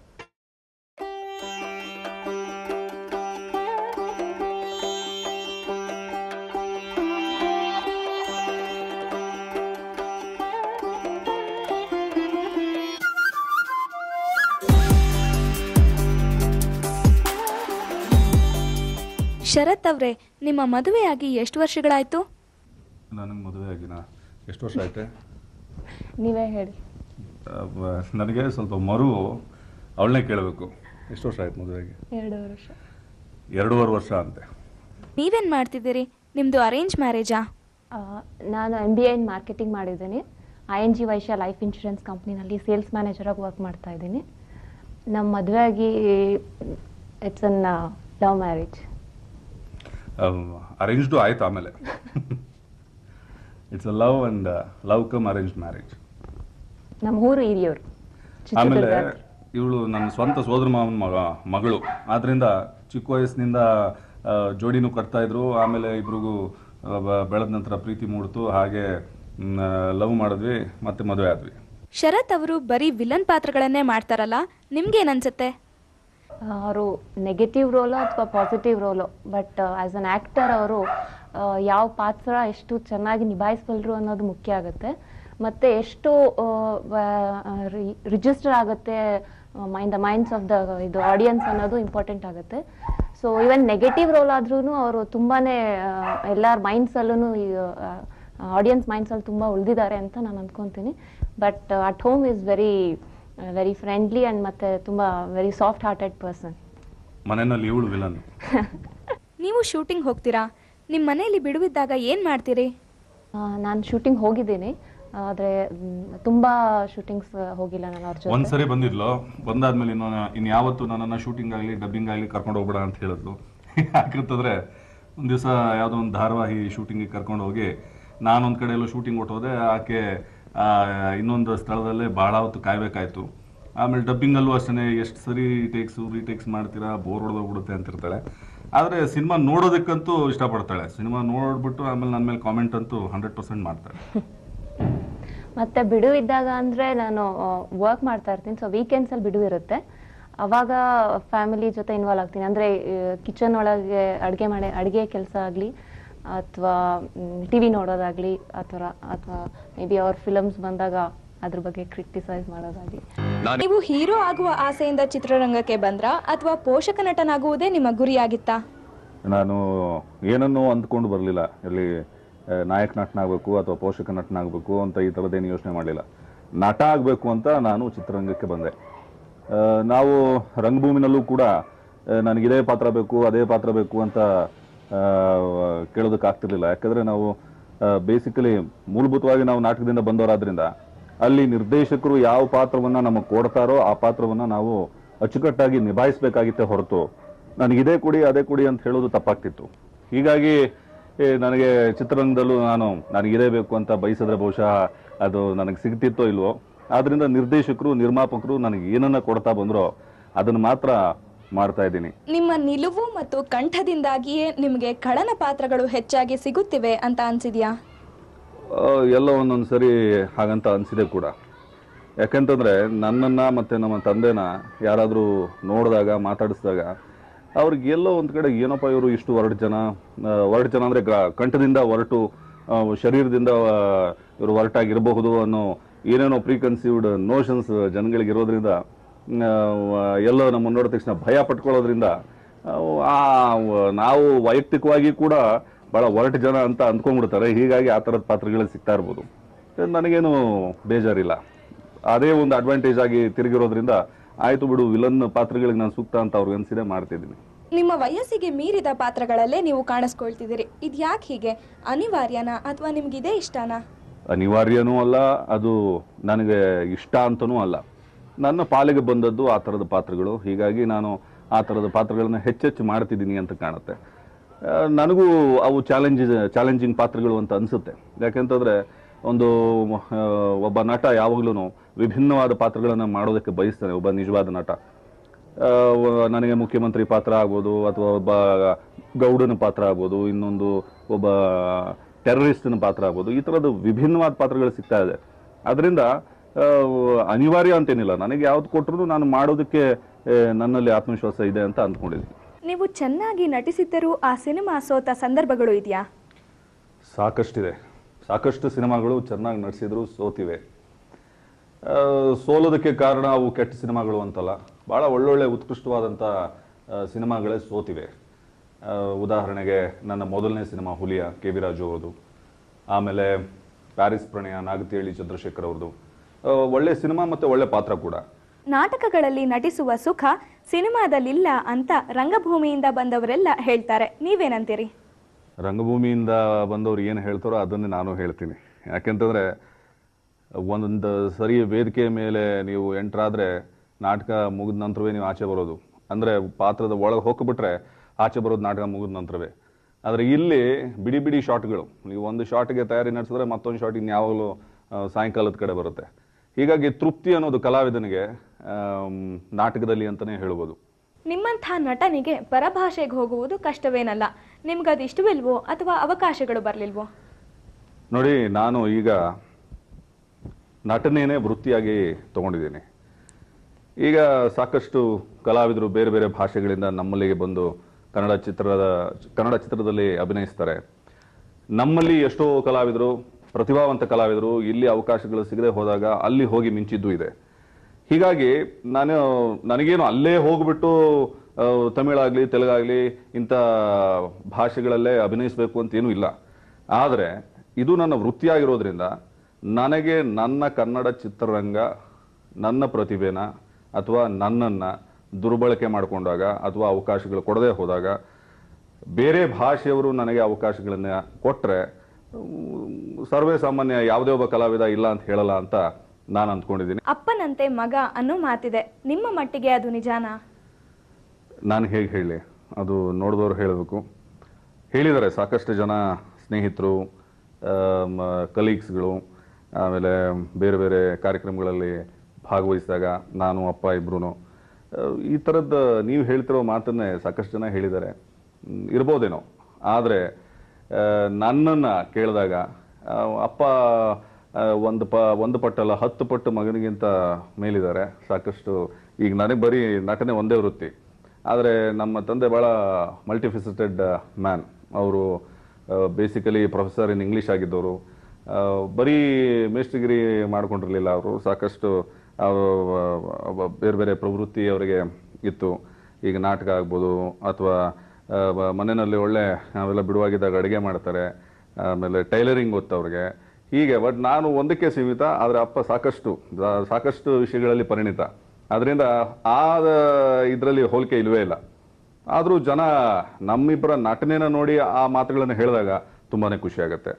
ಶರತ್ ಅವ್ರೆ ನಿಮ್ಮ ಮದುವೆಯಾಗಿ ಎಷ್ಟು ವರ್ಷಗಳಾಯ್ತು ನನಗೆ ಮದುವೆ ಆಗಿನ ಎಷ್ಟು ವರ್ಷ ಆಯ್ತೆ ನೀವೇ ಹೇಳಿ ಅಹ್, ನನಗೆ ಸ್ವಲ್ಪ ಮರು ಅವಳನ್ನೇ ಕೇಳಬೇಕು ಎಷ್ಟು ವರ್ಷ ಆಯ್ತು ಮದುವೆಗೆ ಎರಡು ವರ್ಷ ಎರಡೂವರೆ ವರ್ಷ ಅಂತೆ ನೀವೇನ್ ಮಾಡ್ತಿದ್ದೀರಿ ನಿಮ್ದು ಅರೇಂಜ್ ಮ್ಯಾರೇಜಾ ಆ, ನಾನು M B A in marketing ಮಾಡಿದ್ದೀನಿ I N G Vysya life insurance ಕಂಪ್ನಿನಲ್ಲಿ ಸೇಲ್ಸ್ ಮ್ಯಾನೇಜರಾಗಿ ವರ್ಕ್ ಮಾಡ್ತಾ ಇದ್ದೀನಿ ನಮ್ಮ ಮದುವೆ ಆಗಿ it's an love marriage arranged ಆಯ್ತು ಆಮೇಲೆ it's a love and love come arranged marriage ನಮ್ಮ ಊರು ಹಿರಿಯೂರು ಆಮೇಲೆ ಚಿತ್ರದುರ್ಗ ಇವಳು ನನ್ನ ಸ್ವಂತ ಸೋದರ ಮಾವನ ಮಗ ಮಗಳು ಆದ್ರಿಂದ ಚಿಕ್ಕ ವಯಸ್ಸಿನಿಂದ ಆ, ಜೋಡಿನೂ ಕಟ್ತಾ ಇದ್ರು ಆಮೇಲೆ ಇಬ್ರಿಗೂ ಆ, ಬ- ಬೆಳೆದ ನಂತರ ಪ್ರೀತಿ ಮೂಡ್ತು ಹಾಗೆ ಲವ್ ಮಾಡಿದ್ವಿ ಮತ್ತೆ ಮದುವೆ ಆದ್ವಿ ಶರತ್ ಅವರು ಬರೀ ವಿಲನ್ ಪಾತ್ರಗಳನ್ನೇ ಮಾಡ್ತಾರಲ್ಲ ನಿಮ್ಗೇನನ್ಸುತ್ತೆ ಅವರು ನೆಗೆಟಿವ್ ರೋಲು ಅಥವಾ positive role but as an actor ಅವರು ಯಾವ ಪಾತ್ರ ಎಷ್ಟು ಚೆನ್ನಾಗಿ ನಿಭಾಯಿಸಬಲ್ಲರು ಅನ್ನೋದು ಮುಖ್ಯ ಆಗುತ್ತೆ ಮತ್ತು ಎಷ್ಟು ರಿಜಿಸ್ಟರ್ ಆಗುತ್ತೆ mind the minds of the ಇದು ಆಡಿಯನ್ಸ್ ಅನ್ನೋದು ಇಂಪಾರ್ಟೆಂಟ್ ಆಗುತ್ತೆ ಸೊ ಈವನ್ ನೆಗೆಟಿವ್ ರೋಲ್ ಆದ್ರೂ ಅವರು ತುಂಬಾ ಎಲ್ಲರ ಮೈಂಡ್ಸಲ್ಲೂ ಆಡಿಯನ್ಸ್ ಮೈಂಡ್ಸಲ್ಲಿ ತುಂಬ ಉಳಿದಿದ್ದಾರೆ ಅಂತ ನಾನು ಅಂದ್ಕೊತೀನಿ but at home is very very friendly and ಮತ್ತು ತುಂಬ ವೆರಿ ಸಾಫ್ಟ್ ಹಾರ್ಟೆಡ್ ಪರ್ಸನ್ ಮನೆಯಲ್ಲಿ ಇವಳು ವಿಲನ್ ನೀವು ಶೂಟಿಂಗ್ ಹೋಗ್ತೀರಾ ನಿಮ್ಮ ಮನೆಯಲ್ಲಿ ಬಿಡುವಿದ್ದಾಗ ಏನ್ ಮಾಡ್ತೀರಿ ನಾನು ಶೂಟಿಂಗ್ ಹೋಗಿದ್ದೀನಿ ಆದರೆ ತುಂಬ ಶೂಟಿಂಗ್ಸ್ ಹೋಗಿಲ್ಲ ನಾನು ಅವ್ರ ಜೊತೆ ಒಂದ್ಸರಿ ಬಂದಿದ್ಲು ಬಂದಾದ್ಮೇಲೆ ಇನ್ನು ಇನ್ನು ಯಾವತ್ತು ನನ್ನನ್ನು ಶೂಟಿಂಗ್ ಆಗಲಿ ಡಬ್ಬಿಂಗ್ ಆಗಲಿ ಕರ್ಕೊಂಡು ಹೋಗ್ಬೇಡ ಅಂತ ಹೇಳಿದ್ಲು ಯಾಕಂತಂದ್ರೆ ಒಂದು ದಿವಸ ಯಾವುದೋ ಒಂದು ಧಾರಾವಾಹಿ ಶೂಟಿಂಗಿಗೆ ಕರ್ಕೊಂಡು ಹೋಗಿ ನಾನೊಂದು ಕಡೆ ಎಲ್ಲೋ ಶೂಟಿಂಗ್ ಹೊಟ್ಟೋದೆ ಆಕೆ ಆ, ಇನ್ನೊಂದು ಸ್ಥಳದಲ್ಲೇ ಭಾಳ ಹೊತ್ತು ಕಾಯ್ಬೇಕಾಯ್ತು ಆಮೇಲೆ ಡಬ್ಬಿಂಗಲ್ಲೂ ಅಷ್ಟೇ ಎಷ್ಟು ಸರಿ ಟೇಕ್ಸು ರೀಟೇಕ್ಸ್ ಮಾಡ್ತೀರಾ ಬೋರ್ ಹೊಡೆದೋಗ್ಬಿಡುತ್ತೆ ಅಂತಿರ್ತಾಳೆ ಆದರೆ ಸಿನಿಮಾ ನೋಡೋದಕ್ಕಂತೂ ಇಷ್ಟಪಡ್ತಾಳೆ ಸಿನಿಮಾ ನೋಡ್ಬಿಟ್ಟು ಆಮೇಲೆ ನನ್ನ ಮೇಲೆ ಕಾಮೆಂಟ್ ಅಂತೂ ಹಂಡ್ರೆಡ್ ಪರ್ಸೆಂಟ್ ಮಾಡ್ತಾಳೆ ಮತ್ತೆ ಬಿಡುವು ಇದ್ದಾಗ ಅಂದರೆ ನಾನು ವರ್ಕ್ ಮಾಡ್ತಾ ಇರ್ತೀನಿ ಸೊ ವೀಕೆಂಡ್ಸಲ್ಲಿ ಬಿಡುವು ಇರುತ್ತೆ ಅವಾಗ ಫ್ಯಾಮಿಲಿ ಜೊತೆ ಇನ್ವಾಲ್ವ್ ಆಗ್ತೀನಿ ಅಂದರೆ ಕಿಚನ್ ಒಳಗೆ ಅಡುಗೆ ಮಾಡಿ ಅಡುಗೆ ಕೆಲಸ ಆಗಲಿ ಅಥವಾ ಟಿ ವಿ ನೋಡೋದಾಗಲಿ ಅಥವಾ ಅಥವಾ ಮೇ ಬಿ ಅವ್ರ ಫಿಲಮ್ಸ್ ಬಂದಾಗ ಅದ್ರ ಬಗ್ಗೆ ಕ್ರಿಟಿಸೈಸ್ ಮಾಡೋದಾಗಲಿ ನೀವು ಹೀರೋ ಆಗುವ ಆಸೆಯಿಂದ ಚಿತ್ರರಂಗಕ್ಕೆ ಬಂದ್ರಾ ಅಥವಾ ಪೋಷಕ ನಟನಾಗುವುದೇ ನಿಮ್ಮ ಗುರಿಯಾಗಿತ್ತಾ ನಾನು ಏನನ್ನೂ ಅಂದ್ಕೊಂಡು ಬರಲಿಲ್ಲ ಇಲ್ಲಿ ಆ, ನಾಯಕ ನಟನಾಗಬೇಕು ಅಥವಾ ಪೋಷಕ ನಟನಾಗಬೇಕು ಅಂತ ಈ ಥರದ್ದೇನು ಯೋಚನೆ ಮಾಡಲಿಲ್ಲ ನಟ ಆಗಬೇಕು ಅಂತ ನಾನು ಚಿತ್ರರಂಗಕ್ಕೆ ಬಂದೆ ಆ, ನಾವು ರಂಗಭೂಮಿನಲ್ಲೂ ಕೂಡ ನನಗೆ ಇದೇ ಪಾತ್ರ ಬೇಕು ಅದೇ ಪಾತ್ರ ಬೇಕು ಅಂತ ಆ, ಕೇಳೋದಕ್ಕಾಗ್ತಿರ್ಲಿಲ್ಲ ಯಾಕಂದ್ರೆ ನಾವು ಬೇಸಿಕಲಿ ಮೂಲಭೂತವಾಗಿ ನಾವು ನಾಟಕದಿಂದ ಬಂದವರಾದ್ರಿಂದ ಅಲ್ಲಿ ನಿರ್ದೇಶಕರು ಯಾವ ಪಾತ್ರವನ್ನ ನಮಗೆ ಕೊಡ್ತಾರೋ ಆ ಪಾತ್ರವನ್ನ ನಾವು ಅಚ್ಚುಕಟ್ಟಾಗಿ ನಿಭಾಯಿಸಬೇಕಾಗಿತ್ತೆ ಹೊರತು ನನಗೆ ಇದೇ ಕೊಡಿ ಅದೇ ಕೊಡಿ ಅಂತ ಹೇಳೋದು ತಪ್ಪಾಗ್ತಿತ್ತು ಹೀಗಾಗಿ ಏ, ನನಗೆ ಚಿತ್ರರಂಗದಲ್ಲೂ ನಾನು ನನಗೆ ಇದೇ ಬೇಕು ಅಂತ ಬಯಸಿದ್ರೆ ಬಹುಶಃ ಅದು ನನಗೆ ಸಿಗ್ತಿತ್ತೋ ಇಲ್ವೋ ಆದ್ರಿಂದ ನಿರ್ದೇಶಕರು ನಿರ್ಮಾಪಕರು ನನಗೆ ಏನನ್ನ ಕೊಡ್ತಾ ಬಂದ್ರೋ ಅದನ್ನ ಮಾತ್ರ ಮಾಡ್ತಾ ಇದ್ದೀನಿ ನಿಮ್ಮ ನಿಲುವು ಮತ್ತು ಕಂಠದಿಂದಾಗಿಯೇ ನಿಮಗೆ ಕಳನ ಪಾತ್ರಗಳು ಹೆಚ್ಚಾಗಿ ಸಿಗುತ್ತಿವೆ ಅಂತ ಅನ್ಸಿದ್ಯಾ ಆ, ಎಲ್ಲ ಒಂದೊಂದು ಸರಿ ಹಾಗಂತ ಅನಿಸಿದೆ ಕೂಡ ಯಾಕಂತಂದ್ರೆ ನನ್ನನ್ನ ಮತ್ತೆ ನಮ್ಮ ತಂದೆನ ಯಾರಾದರೂ ನೋಡಿದಾಗ ಮಾತಾಡಿಸಿದಾಗ ಅವ್ರಿಗೆ ಎಲ್ಲೋ ಒಂದು ಕಡೆ ಏನಪ್ಪ ಇವರು ಇಷ್ಟು ಹೊರಟು ಜನ ಆ, ಹೊರಟು ಜನ ಅಂದರೆ ಕಂಠದಿಂದ ಹೊರಟು ಆ, ಶರೀರದಿಂದ ಇವರು ಹೊರಟಾಗಿರಬಹುದು ಅನ್ನೋ ಏನೇನೋ ಪ್ರೀಕನ್ಸೀವ್ಡ್ ನೋಷನ್ಸ್ ಜನಗಳಿಗೆ ಇರೋದ್ರಿಂದ ಆ, ಎಲ್ಲೋ ನಮ್ಮನ್ನು ನೋಡಿದ ತಕ್ಷಣ ಭಯ ಪಟ್ಕೊಳ್ಳೋದ್ರಿಂದ ಆ ನಾವು ವೈಯಕ್ತಿಕವಾಗಿ ಕೂಡ ಬಹಳ ಒರಟು ಜನ ಅಂತ ಅಂದ್ಕೊಂಡ್ಬಿಡ್ತಾರೆ ಹೀಗಾಗಿ ಆ ಥರದ ಪಾತ್ರಗಳು ಸಿಗ್ತಾ ಇರ್ಬೋದು ನನಗೇನು ಬೇಜಾರಿಲ್ಲ ಅದೇ ಒಂದು ಅಡ್ವಾಂಟೇಜ್ ಆಗಿ ತಿರುಗಿರೋದ್ರಿಂದ ಆಯ್ತು ಬಿಡು ವಿಲನ್ ಪಾತ್ರಗಳಿಗೆ ನಾನು ಸೂಕ್ತ ಅಂತ ಅವ್ರಿಗೆ ಅನ್ಸಿದೆ ಮಾಡ್ತಿದ್ದೀನಿ ನಿಮ್ಮ ವಯಸ್ಸಿಗೆ ಮೀರಿದ ಪಾತ್ರಗಳಲ್ಲೇ ನೀವು ಕಾಣಿಸ್ಕೊಳ್ತಿದ್ದೀರಿ ಇದು ಯಾಕೆ ಹೀಗೆ ಅನಿವಾರ್ಯನಾ ಅಥವಾ ನಿಮ್ಗಿದೇ ಇಷ್ಟನಾ ಅನಿವಾರ್ಯನೂ ಅಲ್ಲ ಅದು ನನಗೆ ಇಷ್ಟ ಅಂತನೂ ಅಲ್ಲ ನನ್ನ ಪಾಲಿಗೆ ಬಂದದ್ದು ಆ ಥರದ ಪಾತ್ರಗಳು ಹೀಗಾಗಿ ನಾನು ಆ ಥರದ ಪಾತ್ರಗಳನ್ನ ಹೆಚ್ಚೆಚ್ಚು ಮಾಡ್ತಿದ್ದೀನಿ ಅಂತ ಕಾಣುತ್ತೆ ಆ, ನನಗೂ ಅವು ಚಾಲೆಂಜ್ ಚಾಲೆಂಜಿಂಗ್ ಪಾತ್ರಗಳು ಅಂತ ಅನಿಸುತ್ತೆ ಯಾಕೆಂತಂದ್ರೆ ಒಂದು ಆ, ಒಬ್ಬ ನಟ ಯಾವಾಗ್ಲೂ ವಿಭಿನ್ನವಾದ ಪಾತ್ರಗಳನ್ನು ಮಾಡೋದಕ್ಕೆ ಬಯಸ್ತಾನೆ ಒಬ್ಬ ನಿಜವಾದ ನಟ ಆ, ವ- ನನಗೆ ಮುಖ್ಯಮಂತ್ರಿ ಪಾತ್ರ ಆಗ್ಬೋದು ಅಥವಾ ಒಬ್ಬ ಗೌಡನ ಪಾತ್ರ ಆಗ್ಬೋದು ಇನ್ನೊಂದು ಒಬ್ಬ ಟೆರರಿಸ್ಟ್ನ ಪಾತ್ರ ಆಗ್ಬೋದು ಈ ಥರದ್ದು ವಿಭಿನ್ನವಾದ ಪಾತ್ರಗಳು ಸಿಗ್ತಾ ಇದೆ ಅದರಿಂದ ಅನಿವಾರ್ಯ ಅಂತೇನಿಲ್ಲ ನನಗೆ ಯಾವ್ದು ಕೊಟ್ಟರು ನಾನು ಮಾಡೋದಕ್ಕೆ ಆ, ನನ್ನಲ್ಲಿ ಆತ್ಮವಿಶ್ವಾಸ ಇದೆ ಅಂತ ಅಂದ್ಕೊಂಡಿದ್ದೀನಿ ನೀವು ಚೆನ್ನಾಗಿ ನಟಿಸಿದ್ದರೂ ಆ ಸಿನಿಮಾ ಸೋತ ಸಂದರ್ಭಗಳು ಇದೆಯಾ ಸಾಕಷ್ಟಿದೆ ಸಾಕಷ್ಟು ಸಿನಿಮಾಗಳು ಚೆನ್ನಾಗಿ ನಡೆಸಿದ್ರು ಸೋತಿವೆ ಆ, ಸೋಲೋದಕ್ಕೆ ಕಾರಣ ಅವು ಕೆಟ್ಟ ಸಿನಿಮಾಗಳು ಅಂತಲ್ಲ ಭಾಳ ಒಳ್ಳೊಳ್ಳೆ ಉತ್ಕೃಷ್ಟವಾದಂಥ ಆ, ಸಿನಿಮಾಗಳೇ ಸೋತಿವೆ ಆ, ಉದಾಹರಣೆಗೆ ನನ್ನ ಮೊದಲನೇ ಸಿನಿಮಾ ಹುಲಿಯ ಕೆ ವಿ ರಾಜು ಅವ್ರದ್ದು ಆಮೇಲೆ ಪ್ಯಾರಿಸ್ ಪ್ರಣಯ ನಾಗತಿಹಳ್ಳಿ ಚಂದ್ರಶೇಖರ್ ಅವ್ರದ್ದು ಆ, ಒಳ್ಳೆ ಸಿನಿಮಾ ಮತ್ತು ಒಳ್ಳೆ ಪಾತ್ರ ಕೂಡ ನಾಟಕಗಳಲ್ಲಿ ನಟಿಸುವ ಸುಖ ಸಿನಿಮಾದಲ್ಲಿಲ್ಲ ಅಂತ ರಂಗಭೂಮಿಯಿಂದ ಬಂದವರೆಲ್ಲ ಹೇಳ್ತಾರೆ ನೀವೇನಂತೀರಿ ರಂಗಭೂಮಿಯಿಂದ ಬಂದವರು ಏನು ಹೇಳ್ತಾರೋ ಅದನ್ನೇ ನಾನು ಹೇಳ್ತೀನಿ ಯಾಕೆಂತಂದರೆ ಒಂದೊಂದು ಸರಿ ವೇದಿಕೆ ಮೇಲೆ ನೀವು ಎಂಟ್ರಾದರೆ ನಾಟಕ ಮುಗಿದ ನಂತರವೇ ನೀವು ಆಚೆ ಬರೋದು ಅಂದರೆ ಪಾತ್ರದ ಒಳಗೆ ಹೋಗ್ಬಿಟ್ರೆ ಆಚೆ ಬರೋದು ನಾಟಕ ಮುಗಿದ ನಂತರವೇ ಆದರೆ ಇಲ್ಲಿ ಬಿಡಿ ಬಿಡಿ ಶಾಟ್ಗಳು ನೀವು ಒಂದು ಶಾಟ್ಗೆ ತಯಾರಿ ನಡೆಸಿದ್ರೆ ಮತ್ತೊಂದು ಶಾಟ್ ಇನ್ಯಾವಾಗಲೂ ಆ, ಸಾಯಂಕಾಲದ ಕಡೆ ಬರುತ್ತೆ ಹೀಗಾಗಿ ತೃಪ್ತಿ ಅನ್ನೋದು ಕಲಾವಿದನಿಗೆ ಆಮ್, ನಾಟಕದಲ್ಲಿ ಅಂತಲೇ ಹೇಳ್ಬೋದು ನಿಮ್ಮಂಥ ನಟನಿಗೆ ಪರಭಾಷೆಗೆ ಹೋಗುವುದು ಕಷ್ಟವೇನಲ್ಲ ನಿಮ್ಗದು ಇಷ್ಟವಿಲ್ವೋ ಅಥವಾ ಅವಕಾಶಗಳು ಬರಲಿಲ್ವೋ ನೋಡಿ ನಾನು ಈಗ ನಟನೆಯೇ ವೃತ್ತಿಯಾಗಿ ತಗೊಂಡಿದ್ದೀನಿ ಈಗ ಸಾಕಷ್ಟು ಕಲಾವಿದರು ಬೇರೆ ಬೇರೆ ಭಾಷೆಗಳಿಂದ ನಮ್ಮಲ್ಲಿಗೆ ಬಂದು ಕನ್ನಡ ಚಿತ್ರದ ಕನ್ನಡ ಚಿತ್ರದಲ್ಲಿ ಅಭಿನಯಿಸ್ತಾರೆ ನಮ್ಮಲ್ಲಿ ಎಷ್ಟೋ ಕಲಾವಿದರು ಪ್ರತಿಭಾವಂತ ಕಲಾವಿದರು ಇಲ್ಲಿ ಅವಕಾಶಗಳು ಸಿಗದೆ ಹೋದಾಗ ಅಲ್ಲಿ ಹೋಗಿ ಮಿಂಚಿದ್ದು ಇದೆ ಹೀಗಾಗಿ ನಾನು ನನಗೇನು ಅಲ್ಲೇ ಹೋಗ್ಬಿಟ್ಟು ಆ, ತಮಿಳಾಗ್ಲಿ ತೆಲುಗಾಗ್ಲಿ ಇಂಥ ಭಾಷೆಗಳಲ್ಲೇ ಅಭಿನಯಿಸಬೇಕು ಅಂತೇನೂ ಇಲ್ಲ ಆದರೆ ಇದು ನನ್ನ ವೃತ್ತಿಯಾಗಿರೋದ್ರಿಂದ ನನಗೆ ನನ್ನ ಕನ್ನಡ ಚಿತ್ರರಂಗ ನನ್ನ ಪ್ರತಿಭೆನ ಅಥವಾ ನನ್ನನ್ನು ದುರ್ಬಳಕೆ ಮಾಡಿಕೊಂಡಾಗ ಅಥವಾ ಅವಕಾಶಗಳು ಕೊಡದೇ ಹೋದಾಗ ಬೇರೆ ಭಾಷೆಯವರು ನನಗೆ ಅವಕಾಶಗಳನ್ನ ಕೊಟ್ಟರೆ ಸರ್ವೇ ಸಾಮಾನ್ಯ ಯಾವುದೇ ಒಬ್ಬ ಕಲಾವಿದ ಇಲ್ಲ ಅಂತ ಹೇಳಲ್ಲ ಅಂತ ನಾನು ಅಂದ್ಕೊಂಡಿದ್ದೀನಿ ಅಪ್ಪನಂತೆ ಮಗ ಅನ್ನೋ ಮಾತಿದೆ ನಿಮ್ಮ ಮಟ್ಟಿಗೆ ಅದು ನಿಜಾನಾ ನಾನು ಹೇಗೆ ಹೇಳಿ ಅದು ನೋಡಿದವರು ಹೇಳಬೇಕು ಹೇಳಿದ್ದಾರೆ ಸಾಕಷ್ಟು ಜನ ಸ್ನೇಹಿತರು ಕಲೀಗ್ಸ್ಗಳು ಆಮೇಲೆ ಬೇರೆ ಬೇರೆ ಕಾರ್ಯಕ್ರಮಗಳಲ್ಲಿ ಭಾಗವಹಿಸಿದಾಗ ನಾನು ಅಪ್ಪ ಇಬ್ರು ಈ ಥರದ್ದು ನೀವು ಹೇಳ್ತಿರೋ ಮಾತನ್ನೇ ಸಾಕಷ್ಟು ಜನ ಹೇಳಿದ್ದಾರೆ ಹ್ಮ್, ಇರ್ಬೋದೇನೋ ಆದರೆ ನನ್ನನ್ನು ಕೇಳಿದಾಗ ಆ, ಅಪ್ಪ ಆ, ಒಂದು ಪ ಒಂದು ಪಟ್ಟಲ್ಲ ಹತ್ತು ಪಟ್ಟು ಮಗನಿಗಿಂತ ಮೇಲಿದ್ದಾರೆ ಸಾಕಷ್ಟು ಈಗ ನನಗೆ ಬರೀ ನಟನೆ ಒಂದೇ ವೃತ್ತಿ ಆದರೆ ನಮ್ಮ ತಂದೆ ಭಾಳ ಮಲ್ಟಿಫಿಸಿಟೆಡ್ ಮ್ಯಾನ್ ಅವರು ಬೇಸಿಕಲಿ ಪ್ರೊಫೆಸರ್ ಇನ್ ಇಂಗ್ಲೀಷ್ ಆಗಿದ್ದವರು ಆ, ಬರೀ ಮೇಸ್ಟ್ರಿಗಿರಿ ಮಾಡ್ಕೊಂಡಿರಲಿಲ್ಲ ಅವರು ಸಾಕಷ್ಟು ಅವ್ರು, ಆ, ಬೇರೆ ಬೇರೆ ಪ್ರವೃತ್ತಿ ಅವರಿಗೆ ಇತ್ತು ಈಗ ನಾಟಕ ಆಗ್ಬೋದು ಅಥವಾ ಮನೆಯಲ್ಲಿ ಒಳ್ಳೆ ನಾವೆಲ್ಲ ಬಿಡುವಾಗಿದ್ದಾಗ ಅಡುಗೆ ಮಾಡ್ತಾರೆ ಆಮೇಲೆ ಟೈಲರಿಂಗ್ ಗೊತ್ತು ಅವ್ರಿಗೆ ಹೀಗೆ ಬಟ್ ನಾನು ಒಂದಕ್ಕೆ ಸೀಮಿತ ಆದರೆ ಅಪ್ಪ ಸಾಕಷ್ಟು ಆ, ಸಾಕಷ್ಟು ವಿಷಯಗಳಲ್ಲಿ ಪರಿಣಿತ ಅದರಿಂದ ಆ ಇದರಲ್ಲಿ ಹೋಲಿಕೆ ಇಲ್ವೇ ಇಲ್ಲ ಆದರೂ ಜನ ನಮ್ಮಿಬ್ಬರ ನಟನೆನ ನೋಡಿ ಆ ಮಾತುಗಳನ್ನು ಹೇಳಿದಾಗ ತುಂಬಾನೇ ಖುಷಿ ಆಗುತ್ತೆ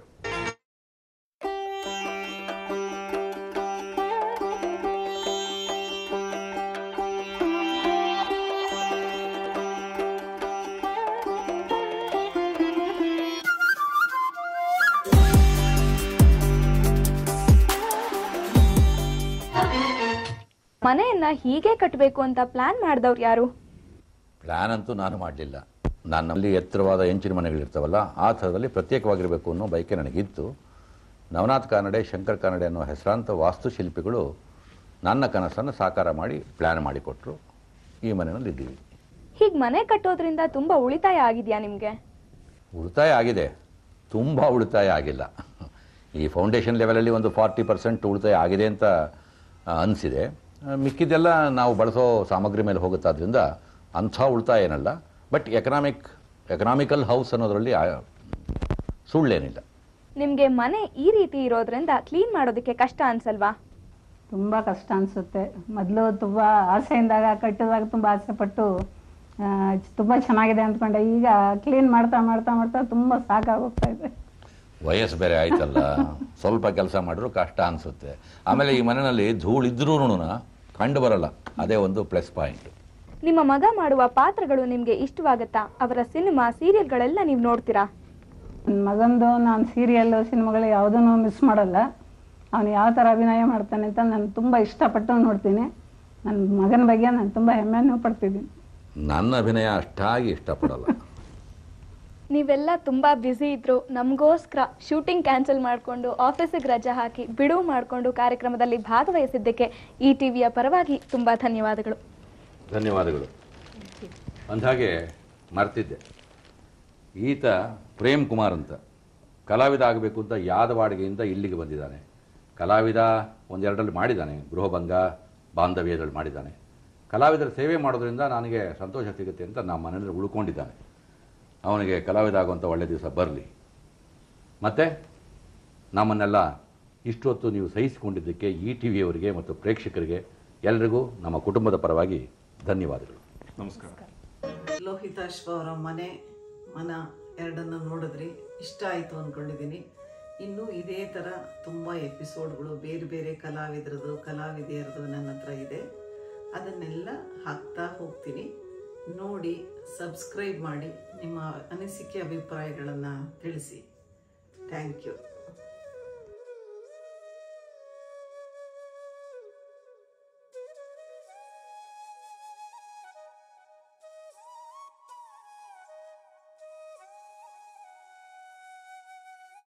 ಮನೆಯನ್ನ ಹೀಗೆ ಕಟ್ಟಬೇಕು ಅಂತ ಪ್ಲಾನ್ ಮಾಡಿದವ್ರು ಯಾರು ಪ್ಲ್ಯಾನ್ ಅಂತೂ ನಾನು ಮಾಡಲಿಲ್ಲ ನನ್ನಲ್ಲಿ ಎತ್ತರವಾದ ಹೆಂಚಿನ ಮನೆಗಳಿರ್ತಾವಲ್ಲ ಆ ಥರದಲ್ಲಿ ಪ್ರತ್ಯೇಕವಾಗಿರಬೇಕು ಅನ್ನೋ ಬಯಕೆ ನನಗಿತ್ತು ನವನಾಥ್ ಕಾನಡೆ ಶಂಕರ್ ಕಾನಡೆ ಅನ್ನೋ ಹೆಸರಾಂತ ವಾಸ್ತುಶಿಲ್ಪಿಗಳು ನನ್ನ ಕನಸನ್ನು ಸಾಕಾರ ಮಾಡಿ ಪ್ಲ್ಯಾನ್ ಮಾಡಿಕೊಟ್ರು ಈ ಮನೆಯಲ್ಲಿ ಇದ್ದೀವಿ ಹೀಗ್ ಮನೆ ಕಟ್ಟೋದ್ರಿಂದ ತುಂಬಾ ಉಳಿತಾಯ ಆಗಿದ್ಯಾ ನಿಮ್ಗೆ ಉಳಿತಾಯ ಆಗಿದೆ ತುಂಬ ಉಳಿತಾಯ ಆಗಿಲ್ಲ ಈ ಫೌಂಡೇಶನ್ ಲೆವೆಲಲ್ಲಿ ಒಂದು ಫಾರ್ಟಿ ಪರ್ಸೆಂಟ್ ಉಳಿತಾಯ ಆಗಿದೆ ಅಂತ ಅನಿಸಿದೆ ಮಿಕ್ಕಿದ್ದೆಲ್ಲ ನಾವು ಬಳಸೋ ಸಾಮಗ್ರಿ ಮೇಲೆ ಹೋಗುತ್ತಾದ್ರಿಂದ ಅಂಥ ಉಳಿತಾಯ ಏನಲ್ಲ ಬಟ್ ಎಕನಾಮಿಕ್ ಎಕನಾಮಿಕಲ್ ಹೌಸ್ ಅನ್ನೋದರಲ್ಲಿ ಆ- ಸುಳ್ಳೇನಿಲ್ಲ ನಿಮ್ಗೆ ಮನೆ ಈ ರೀತಿ ಇರೋದ್ರಿಂದ ಕ್ಲೀನ್ ಮಾಡೋದಕ್ಕೆ ಕಷ್ಟ ಅನ್ಸಲ್ವಾ ತುಂಬ ಕಷ್ಟ ಅನಿಸುತ್ತೆ ಮೊದಲು ತುಂಬ ಆಸೆಯಿಂದಾಗ ಕಟ್ಟಿದಾಗ ತುಂಬ ಆಸೆ ಪಟ್ಟು ಆ, ತುಂಬ ಚೆನ್ನಾಗಿದೆ ಅಂದ್ಕೊಂಡೆ ಈಗ ಕ್ಲೀನ್ ಮಾಡ್ತಾ ಮಾಡ್ತಾ ಮಾಡ್ತಾ ತುಂಬ ಸಾಕಾಗೋಗ್ತಾ ಇದೆ ವಯಸ್ಸು ಬೇರೆ ಆಯ್ತಲ್ಲ ಸ್ವಲ್ಪ ಕೆಲಸ ಮಾಡಿದ್ರು ಕಷ್ಟ ಅನಿಸುತ್ತೆ ಆಮೇಲೆ ಈ ಮನೆಯಲ್ಲಿ ಧೂಳಿದ್ರೂ ಕಂಡು ಬರಲ್ಲ ಅದೇ ಒಂದು ಪ್ಲಸ್ ಪಾಯಿಂಟ್ ನಿಮ್ಮ ಮಗ ಮಾಡುವ ಪಾತ್ರಗಳು ನಿಮ್ಗೆ ಇಷ್ಟವಾಗತ್ತಾ ಅವರ ಸಿನಿಮಾ ಸೀರಿಯಲ್ಗಳೆಲ್ಲ ನೀವು ನೋಡ್ತೀರಾ ನನ್ನ ಮಗಂದು ನಾನು ಸೀರಿಯಲ್ಲು ಸಿನಿಮಾಗಳು ಯಾವುದೂ ಮಿಸ್ ಮಾಡಲ್ಲ ಅವನು ಯಾವ ಥರ ಅಭಿನಯ ಮಾಡ್ತಾನೆ ಅಂತ ನಾನು ತುಂಬ ಇಷ್ಟಪಟ್ಟು ನೋಡ್ತೀನಿ ನನ್ನ ಮಗನ ಬಗ್ಗೆ ನಾನು ತುಂಬ ಹೆಮ್ಮೆನೂ ಪಡ್ತಿದ್ದೀನಿ ನನ್ನ ಅಭಿನಯ ಅಷ್ಟಾಗಿ ಇಷ್ಟಪಡಲ್ಲ ನೀವೆಲ್ಲ ತುಂಬಾ ಬ್ಯುಸಿ ಇದ್ರು ನಮಗೋಸ್ಕರ ಶೂಟಿಂಗ್ ಕ್ಯಾನ್ಸಲ್ ಮಾಡಿಕೊಂಡು ಆಫೀಸಿಗೆ ರಜೆ ಹಾಕಿ ಬಿಡುವು ಮಾಡಿಕೊಂಡು ಕಾರ್ಯಕ್ರಮದಲ್ಲಿ ಭಾಗವಹಿಸಿದ್ದಕ್ಕೆ ಈ ಟಿವಿಯ ಪರವಾಗಿ ತುಂಬಾ ಧನ್ಯವಾದಗಳು ಧನ್ಯವಾದಗಳು ಅಂದಹಾಗೆ ಮರ್ತಿದ್ದೆ ಈತ ಪ್ರೇಮ್ ಕುಮಾರ್ ಅಂತ ಕಲಾವಿದ ಆಗಬೇಕು ಅಂತ ಯಾದವಾಡಿಗೆಯಿಂದ ಇಲ್ಲಿಗೆ ಬಂದಿದ್ದಾನೆ ಕಲಾವಿದ ಒಂದೆರಡರಲ್ಲಿ ಮಾಡಿದ್ದಾನೆ ಗೃಹಭಂಗ ಬಾಂಧವ್ಯದಲ್ಲಿ ಮಾಡಿದ್ದಾನೆ ಕಲಾವಿದರ ಸೇವೆ ಮಾಡೋದ್ರಿಂದ ನನಗೆ ಸಂತೋಷ ಸಿಗುತ್ತೆ ಅಂತ ನಮ್ಮ ಮನೆಯಲ್ಲಿ ಉಳ್ಕೊಂಡಿದ್ದಾನೆ ಅವನಿಗೆ ಕಲಾವಿದ ಆಗುವಂಥ ಒಳ್ಳೆ ದಿವಸ ಬರಲಿ ಮತ್ತು ನಮ್ಮನ್ನೆಲ್ಲ ಇಷ್ಟೊತ್ತು ನೀವು ಸಹಿಸಿಕೊಂಡಿದ್ದಕ್ಕೆ ಈ ಟಿ ವಿಯವರಿಗೆ ಮತ್ತು ಪ್ರೇಕ್ಷಕರಿಗೆ ಎಲ್ರಿಗೂ ನಮ್ಮ ಕುಟುಂಬದ ಪರವಾಗಿ ಧನ್ಯವಾದಗಳು ನಮಸ್ಕಾರ ಲೋಹಿತಾಶ್ವ ಅವರ ಮನೆ ಮನ ಎರಡನ್ನ ನೋಡಿದ್ರಿ ಇಷ್ಟ ಆಯಿತು ಅಂದ್ಕೊಂಡಿದ್ದೀನಿ ಇನ್ನು ಇದೇ ಥರ ತುಂಬ ಎಪಿಸೋಡ್ಗಳು ಬೇರೆ ಬೇರೆ ಕಲಾವಿದರದು ಕಲಾವಿದೆಯರದು ನನ್ನ ಹತ್ರ ಇದೆ ಅದನ್ನೆಲ್ಲ ಹಾಕ್ತಾ ಹೋಗ್ತೀನಿ ನೋಡಿ ಸಬ್ಸ್ಕ್ರೈಬ್ ಮಾಡಿ ನಿಮ್ಮ ಅನಿಸಿಕೆ ಅಭಿಪ್ರಾಯಗಳನ್ನು ತಿಳಿಸಿ ಥ್ಯಾಂಕ್ ಯು